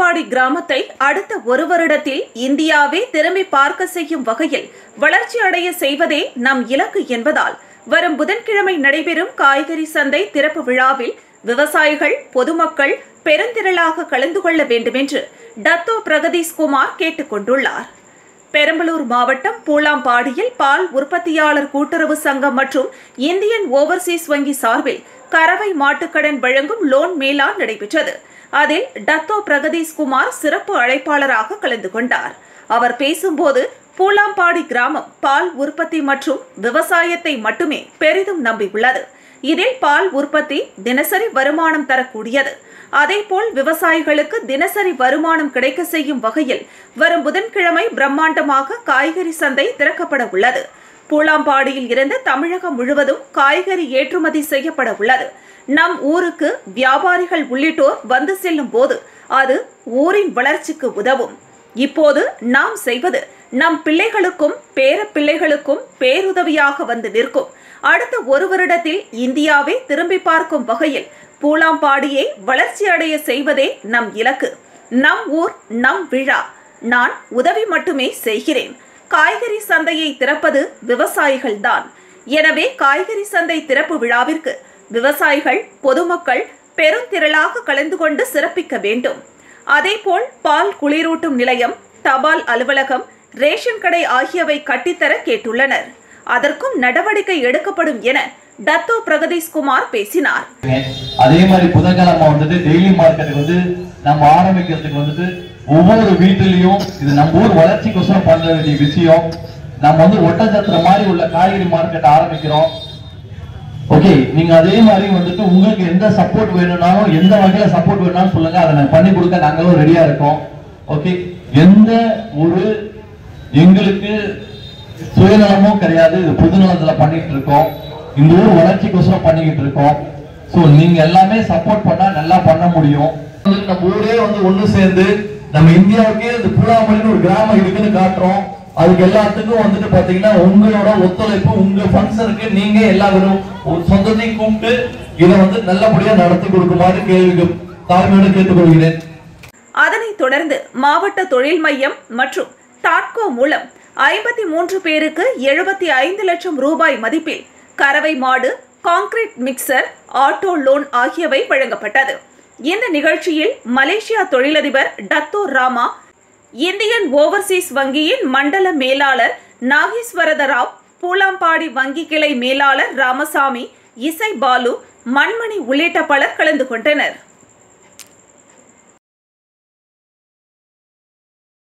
பூலாம்பாடி கிராமத்தை அடுத்த ஒரு வருடத்தில் இந்தியாவே திரும்பி பார்க்க செய்யும் வகையில் வளர்ச்சி அடைய செய்வதே நம் இலக்கு என்பதால் வரும் புதன்கிழமை நடைபெறும் காய்கறி சந்தை திறப்பு விழாவில் விவசாயிகள் பொதுமக்கள் பெருந்திரளாக கலந்து கொள்ள வேண்டுமென்று டத்தோ பிரகதீஷ் குமார் கேட்டுக் கொண்டுள்ளார் பெரம்பலூர் மாவட்டம் பூலாம்பாடியில் பால் உற்பத்தியாளர் கூட்டுறவு சங்கம் மற்றும் இந்தியன் ஓவர்சீஸ் வங்கி சார்பில் கறவை மாட்டுக்கடன் வழங்கும் லோன் மேளா நடைபெற்றது அதில் டத்தோ பிரகதீஷ் குமார் சிறப்பு அழைப்பாளராக கலந்து கொண்டார் அவர் பேசும்போது பூலாம்பாடி கிராமம் பால் உற்பத்தி மற்றும் விவசாயத்தை மட்டுமே பெரிதும் நம்பியுள்ளது இதில் பால் உற்பத்தி தினசரி வருமானம் தரக்கூடியது அதேபோல் விவசாயிகளுக்கு தினசரி வருமானம் கிடைக்க செய்யும் வகையில் வரும் புதன்கிழமை பிரம்மாண்டமாக காய்கறி சந்தை திறக்கப்பட உள்ளது பூலாம்பாடியில் இருந்து தமிழகம் முழுவதும் காய்கறி ஏற்றுமதி செய்யப்பட உள்ளது நம் ஊருக்கு வியாபாரிகள் உள்ளிட்டோர் வந்து செல்லும் போது அது ஊரின் வளர்ச்சிக்கு உதவும் இப்போது நாம் செய்வது நம் பிள்ளைகளுக்கும் பேர பிள்ளைகளுக்கும் பேருதவியாக வந்து நிற்கும் அடுத்த ஒரு வருடத்தில் இந்தியாவே திரும்பி பார்க்கும் வகையில் பூலாம்பாடியை வளர்ச்சி அடைய செய்வதே நம் இலக்கு நம் ஊர் நம் விழா நான் உதவி மட்டுமே செய்கிறேன் காய்கறி சந்தையை திறப்பது விவசாயிகள்தான் எனவே காய்கறி சந்தை திறப்பு விழாவிற்கு விவசாயிகள் பொதுமக்கள் பெருந்திரளாக கலந்து கொண்டு சிறப்பிக்க வேண்டும் அதேபோல் பால் குளிரூட்டும் நிலையம் தபால் அலுவலகம் ரேஷன் கடை ஆகியவை கட்டித்தர கேட்டுள்ளனர் அதற்கும் நடவடிக்கை எடுக்கப்படும் என டத்தோ பிரகதீஷ் குமார் பேசினார் அதே மாதிரி புதன்கிழமை வந்துட்டு டெய்லி மார்க்கெட் வந்து நம்ம ஆரம்பிக்கிறதுக்கு வந்துட்டு ஒவ்வொரு வீட்டிலையும் இது நம்ம ஊர் வளர்ச்சிக்கோசரம் பண்ண வேண்டிய விஷயம் நம்ம வந்து ஒட்டச்சத்திரம் மாதிரி உள்ள காய்கறி மார்க்கெட் ஆரம்பிக்கிறோம் ஓகே நீங்க அதே மாதிரி வந்துட்டு உங்களுக்கு எந்த சப்போர்ட் வேணும்னாலும் எந்த வகையில சப்போர்ட் வேணும்னாலும் சொல்லுங்க அதை நான் பண்ணி கொடுக்க நாங்களும் ரெடியா இருக்கோம் ஓகே எந்த ஒரு எங்களுக்கு சுயநலமும் கிடையாது இது பொதுநலத்துல பண்ணிட்டு இருக்கோம் இந்த ஊர் வளர்ச்சிக்கோசரம் பண்ணிக்கிட்டு இருக்கோம் சோ நீங்க எல்லாமே சப்போர்ட் பண்ணா நல்லா பண்ண முடியும் வந்துட்டு நம்ம ஊரே வந்து ஒண்ணு சேர்ந்து நம்ம இந்தியாவுக்கே இந்த பூலாமணின்னு ஒரு கிராமம் இருக்குன்னு காட்டுறோம் அதுக்கு எல்லாத்துக்கும் வந்துட்டு பாத்தீங்கன்னா உங்களோட ஒத்துழைப்பு உங்க ஃபங்க்ஷனுக்கு நீங்க எல்லாரும் ஒரு சொந்தத்தையும் கூப்பிட்டு இதை வந்து நல்லபடியா நடத்தி கொடுக்குமாறு கேள்விக்கு தாழ்மையோடு கேட்டுக்கொள்கிறேன் அதனைத் தொடர்ந்து மாவட்ட தொழில் மையம் மற்றும் டாட்கோ மூலம் ஐம்பத்தி மூன்று பேருக்கு எழுபத்தி ஐந்து லட்சம் ரூபாய் மதிப்பில் கறவை மாடு கான்கிரீட் மிக்சர் ஆட்டோ லோன் ஆகியவை வழங்கப்பட்டது இந்த நிகழ்ச்சியில் மலேசியா தொழிலதிபர் டத்தோ ராமா இந்தியன் ஓவர்சீஸ் வங்கியின் மண்டல மேலாளர் நாகேஸ்வரத ராவ் பூலாம்பாடி வங்கி கிளை மேலாளர் ராமசாமி இசை பாலு மண்மணி உள்ளிட்ட பலர் கலந்து கொண்டனர்